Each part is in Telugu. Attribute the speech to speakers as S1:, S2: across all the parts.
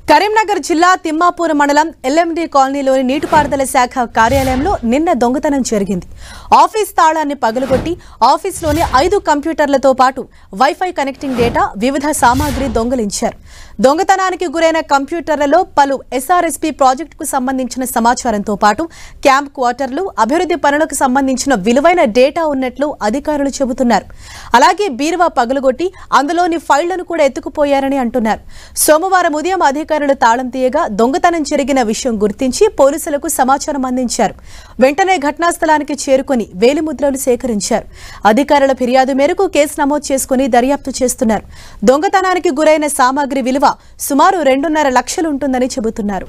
S1: కరీంనగర్ జిల్లా తిమ్మాపూర్ మండలం ఎల్ఎండి కాలనీలోని నీటిపారుదల శాఖ కార్యాలయంలో నిన్న దొంగతనం జరిగింది ఆఫీస్ తాళాన్ని పగలగొట్టి ఆఫీస్లోని ఐదు కంప్యూటర్లతో పాటు వైఫై కనెక్టింగ్ డేటా వివిధ సామాగ్రి దొంగలించారు దొంగతనానికి గురైన కంప్యూటర్లలో పలు ఎస్ఆర్ఎస్పీ ప్రాజెక్టుకు సంబంధించిన సమాచారంతో పాటు క్యాంప్ క్వార్టర్లు అభివృద్ధి పనులకు సంబంధించిన విలువైన డేటా ఉన్నట్లు అధికారులు చెబుతున్నారు అలాగే బీరువా పగలగొట్టి అందులోని ఫైళ్లను కూడా ఎత్తుకుపోయారని అంటున్నారు సోమవారం ఉదయం అధికారులు తాళం తీయగా దొంగతనం జరిగిన విషయం గుర్తించి పోలీసులకు సమాచారం అందించారు వెంటనే ఘటనా స్థలానికి చేరుకుని వేలిముద్రలు సేకరించారు అధికారుల ఫిర్యాదు మేరకు కేసు నమోదు చేసుకుని దర్యాప్తు చేస్తున్నారు దొంగతనానికి గురైన సామాగ్రి విలువ సుమారు రెండున్నర లక్షలుంటుందని చెబుతున్నారు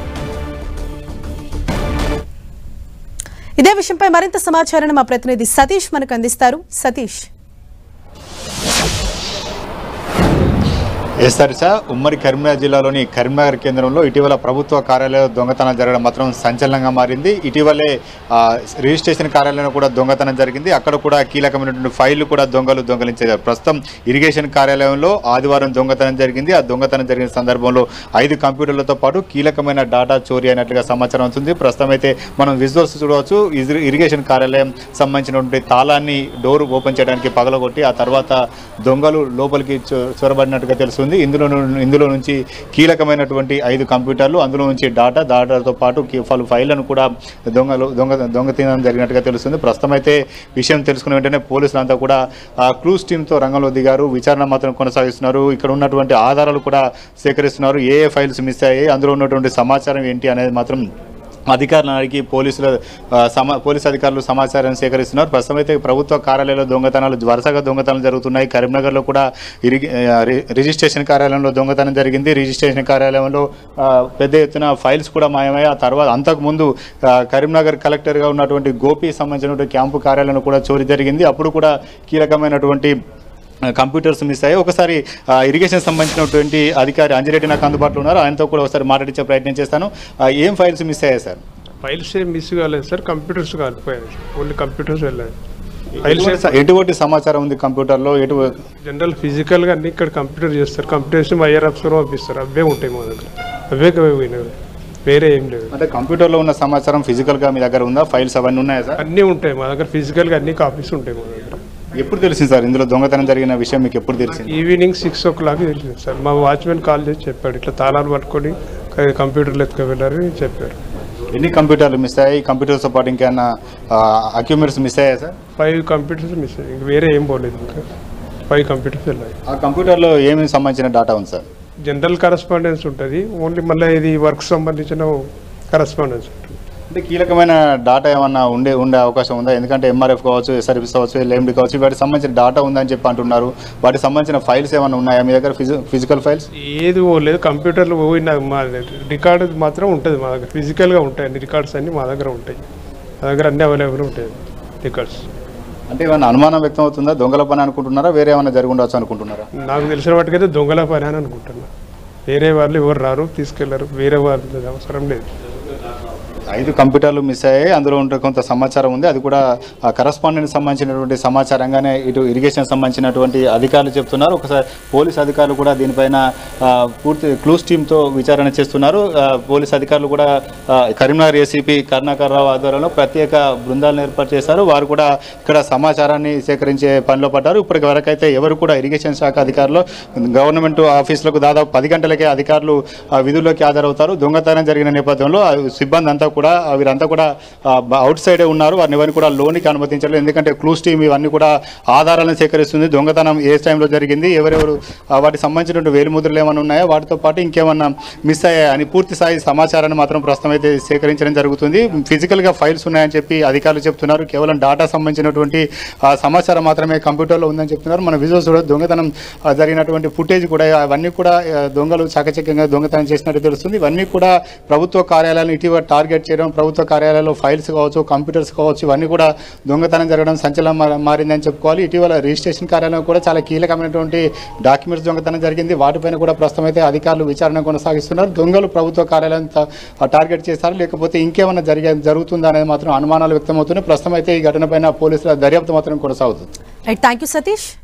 S1: ఇదే విషయంపై మరింత సమాచారాన్ని మా ప్రతినిధి సతీష్ మనకు అందిస్తారు సతీష్
S2: ఎస్ సార్ సార్ ఉమ్మడి కరీంనగర్ జిల్లాలోని కరీంనగర్ కేంద్రంలో ఇటీవల ప్రభుత్వ కార్యాలయం దొంగతనం జరగడం మాత్రం సంచలనంగా మారింది ఇటీవలే ఆ, రిజిస్ట్రేషన్ కార్యాలయంలో కూడా దొంగతనం జరిగింది అక్కడ కూడా కీలకమైనటువంటి ఫైళ్లు కూడా దొంగలు దొంగలించారు ప్రస్తుతం ఇరిగేషన్ కార్యాలయంలో ఆదివారం దొంగతనం జరిగింది ఆ దొంగతనం జరిగిన సందర్భంలో ఐదు కంప్యూటర్లతో పాటు కీలకమైన డాటా చోరీ అయినట్లుగా సమాచారం అవుతుంది ప్రస్తుతం అయితే మనం విజువల్స్ చూడవచ్చు ఇరి- ఇరిగేషన్ కార్యాలయం సంబంధించినటువంటి తాళాన్ని డోర్ ఓపెన్ చేయడానికి పగలగొట్టి ఆ తర్వాత దొంగలు లోపలికి చొ- చొరబడినట్టుగా తెలుస్తుంది ఇందులో ను- ఇందులో నుంచి కీలకమైనటువంటి ఐదు కంప్యూటర్లు అందులో నుంచి డాటా డాటాతో పాటు కీ- పలు ఫైళ్లను కూడా దొంగలు దొంగ దొంగతనం జరిగినట్టుగా తెలుస్తుంది ప్రస్తుతం అయితే విషయం తెలుసుకున్న వెంటనే పోలీసులు అంతా కూడా ఆ క్లూస్ టీంతో రంగంలో దిగారు విచారణ మాత్రం కొనసాగిస్తున్నారు ఇక్కడ ఉన్నటువంటి ఆధారాలు కూడా సేకరిస్తున్నారు ఏ ఏ ఫైల్స్ మిస్ అయ్యాయి అందులో ఉన్నటువంటి సమాచారం ఏంటి అనేది మాత్రం అధికారులను అడిగి పోలీసుల ఆ, సమా పోలీసు అధికారులు సమాచారం సేకరిస్తున్నారు ప్రస్తుతం అయితే ప్రభుత్వ కార్యాలయంలో దొంగతనాలు వరుసగా దొంగతనాలు జరుగుతున్నాయి కరీంనగర్లో కూడా ఇరిగి ఆ, రి- రిజిస్ట్రేషన్ కార్యాలయంలో దొంగతనం జరిగింది రిజిస్ట్రేషన్ కార్యాలయంలో ఆ, పెద్ద ఎత్తున ఫైల్స్ కూడా మాయమయ్యాయి ఆ తర్వాత అంతకుముందు ఆ, కరీంనగర్ కలెక్టర్గా ఉన్నటువంటి గోపి సంబంధించినటువంటి క్యాంపు కార్యాలయంలో కూడా చోరీ జరిగింది అప్పుడు కూడా కీలకమైనటువంటి కంప్యూటర్స్ మిస్ అయ్యాయి ఒకసారి ఆ, ఇరిగేషన్ సంబంధించినటువంటి అధికారి అంజిరెడ్డి నాకు అందుబాటులో ఉన్నారు ఆయనతో కూడా ఒకసారి మాట్లాడించే ప్రయత్నం చేస్తాను ఆ, ఏం ఫైల్స్ మిస్ అయ్యాయి సార్
S3: ఫైల్స్ ఏం మిస్ కాలేదు సార్ కంప్యూటర్స్ కాలిపోయాయి ఓన్లీ కంప్యూటర్స్ వెళ్ళాయి ఫైల్స్
S2: ఎటువంటి స- ఎటువంటి సమాచారం ఉంది కంప్యూటర్లో ఎటు
S3: జనరల్ ఫిజికల్గా అన్ని ఇక్కడ కంప్యూటర్ చేస్తారు కంప్యూటర్స్ వైఆర్ ఆఫ్స్లో పంపిస్తారు అవే ఉంటాయి మా దగ్గర అవే పోయినవి వేరే ఏం లేదు
S2: అంటే కంప్యూటర్లో ఉన్న సమాచారం ఫిజికల్గా మీ దగ్గర ఉందా ఫైల్స్ అవన్నీ ఉన్నాయా సార్
S3: అన్నీ ఉంటాయి మా దగ్గర ఫిజికల్గా అన్ని కాపీస్ ఉంటాయి మా దగ్గర
S2: ఎప్పుడు తెలిసింది సార్ ఇందులో దొంగతనం జరిగిన విషయం మీకు ఎప్పుడు తెలిసింది
S3: ఈవినింగ్ సిక్స్ ఓ క్లాక్ తెలిసింది సార్ మా వాచ్మెన్ కాల్ చేసి చెప్పాడు ఇట్లా తాళాలు పట్టుకొని కంప్యూటర్లు ఎత్తుకు వెళ్ళారని చెప్పారు
S2: ఎన్ని కంప్యూటర్లు మిస్ అయ్యాయి కంప్యూటర్స్తో పాటు ఇంకేమన్నా అక్యూమెంట్స్ మిస్ అయ్యాయి సార్
S3: ఫైవ్ కంప్యూటర్స్ మిస్ అయ్యాయి ఇంక వేరే ఏం పోలేదు ఇంకా ఫైవ్ కంప్యూటర్స్ వెళ్ళాయి
S2: ఆ కంప్యూటర్లో ఏమేమి సంబంధించిన డాటా ఉంది సార్
S3: జనరల్ కరస్పాండెన్స్ ఉంటుంది ఓన్లీ మళ్ళీ ఇది వర్క్ సంబంధించిన కరస్పాండెన్స్ ఉంటుంది
S2: అంటే కీలకమైన డాటా ఏమన్నా ఉండే ఉండే అవకాశం ఉందా ఎందుకంటే ఎంఆర్ఎఫ్ కావచ్చు ఎస్ఆర్ఎఫ్ కావచ్చు ఎల్ఎండి కావచ్చు వాటికి సంబంధించిన డాటా ఉందని చెప్పి అంటున్నారు వాటికి సంబంధించిన ఫైల్స్ ఏమైనా ఉన్నాయా మీ దగ్గర ఫిజి ఫిజికల్ ఫైల్స్
S3: ఏది పోలేదు కంప్యూటర్లు పోయిన మా రికార్డు మాత్రం ఉంటుంది మా దగ్గర ఫిజికల్గా ఉంటాయి అన్ని రికార్డ్స్ అన్ని మా దగ్గర ఉంటాయి మా దగ్గర అన్ని అవైలబుల్ ఉంటాయి రికార్డ్స్
S2: అంటే ఏమైనా అనుమానం వ్యక్తం అవుతుందా దొంగల పని అనుకుంటున్నారా వేరే ఏమైనా జరిగి ఉండవచ్చు అనుకుంటున్నారా
S3: నాకు తెలిసిన వాటికైతే దొంగల పని అని అనుకుంటున్నా వేరే వాళ్ళు ఎవరు రారు తీసుకెళ్లరు వేరే వాళ్ళు అవసరం లేదు
S2: ఐదు కంప్యూటర్లు మిస్ అయ్యాయి అందులో ఉంటే కొంత సమాచారం ఉంది అది కూడా కరస్పాండెంట్ సంబంధించినటువంటి సమాచారంగానే ఇటు ఇరిగేషన్ సంబంధించినటువంటి అధికారులు చెప్తున్నారు ఒకసారి పోలీస్ అధికారులు కూడా దీనిపైన ఆ, పూర్తి క్లూస్ టీంతో విచారణ చేస్తున్నారు ఆ, పోలీస్ అధికారులు కూడా ఆ, కరీంనగర్ ఏసీపీ కరుణాకర్ రావు ఆధ్వర్యంలో ప్రత్యేక బృందాలను ఏర్పాటు చేశారు వారు కూడా ఇక్కడ సమాచారాన్ని సేకరించే పనిలో పడ్డారు ఇప్పటి వరకు అయితే ఎవరు కూడా ఇరిగేషన్ శాఖ అధికారులు గవర్నమెంట్ ఆఫీసులకు దాదాపు పది గంటలకే అధికారులు ఆ, విధుల్లోకి హాజరవుతారు దొంగతనం జరిగిన నేపథ్యంలో ఆ సిబ్బంది అంతా కూడా ఆ, వీరంతా కూడా అవుట్ సైడే ఉన్నారు వారిని ఎవరిని కూడా లోనికి అనుమతించలేదు ఎందుకంటే క్లూస్ టీమ్ ఇవన్నీ కూడా ఆధారాలను సేకరిస్తుంది దొంగతనం ఏ టైంలో జరిగింది ఎవరెవరు ఆ, వాటికి సంబంధించినటువంటి వేలిముద్రలు ఏమైనా ఉన్నాయా వాటితో పాటు ఇంకేమన్నా మిస్ అయ్యాయా అని పూర్తి స్థాయి సమాచారాన్ని మాత్రం ప్రస్తుతం అయితే సేకరించడం జరుగుతుంది ఫిజికల్గా ఫైల్స్ ఉన్నాయని చెప్పి అధికారులు చెప్తున్నారు కేవలం డాటా సంబంధించినటువంటి ఆ, సమాచారం మాత్రమే కంప్యూటర్లో ఉందని చెప్తున్నారు మన విజువల్స్ కూడా దొంగతనం ఆ, జరిగినటువంటి ఫుటేజ్ కూడా అవన్నీ కూడా ఆ, దొంగలు చాకచక్యంగా దొంగతనం చేసినట్టు తెలుస్తుంది ఇవన్నీ కూడా ప్రభుత్వ కార్యాలయాలను ఇటీవల టార్గెట్ చేయడం ప్రభుత్వ కార్యాలయాల్లో ఫైల్స్ కావచ్చు కంప్యూటర్స్ కావచ్చు ఇవన్నీ కూడా దొంగతనం జరగడం సంచలనం మా- మారిందని చెప్పుకోవాలి ఇటీవల రిజిస్ట్రేషన్ కార్యాలయం కూడా చాలా కీలకమైనటువంటి డాక్యుమెంట్స్ దొంగతనం జరిగింది వాటిపైన కూడా ప్రస్తుతం అయితే అధికారులు విచారణ కొనసాగిస్తున్నారు దొంగలు ప్రభుత్వ కార్యాలయం ట- టార్గెట్ చేస్తారు లేకపోతే ఇంకేమైనా జరిగే జరుగుతుందా అనేది మాత్రం అనుమానాలు వ్యక్తమవుతున్నాయి ప్రస్తుతం అయితే ఈ ఘటనపైన పోలీసుల దర్యాప్తు మాత్రం కొనసాగుతుంది
S1: రైట్ థ్యాంక్ యూ సతీష్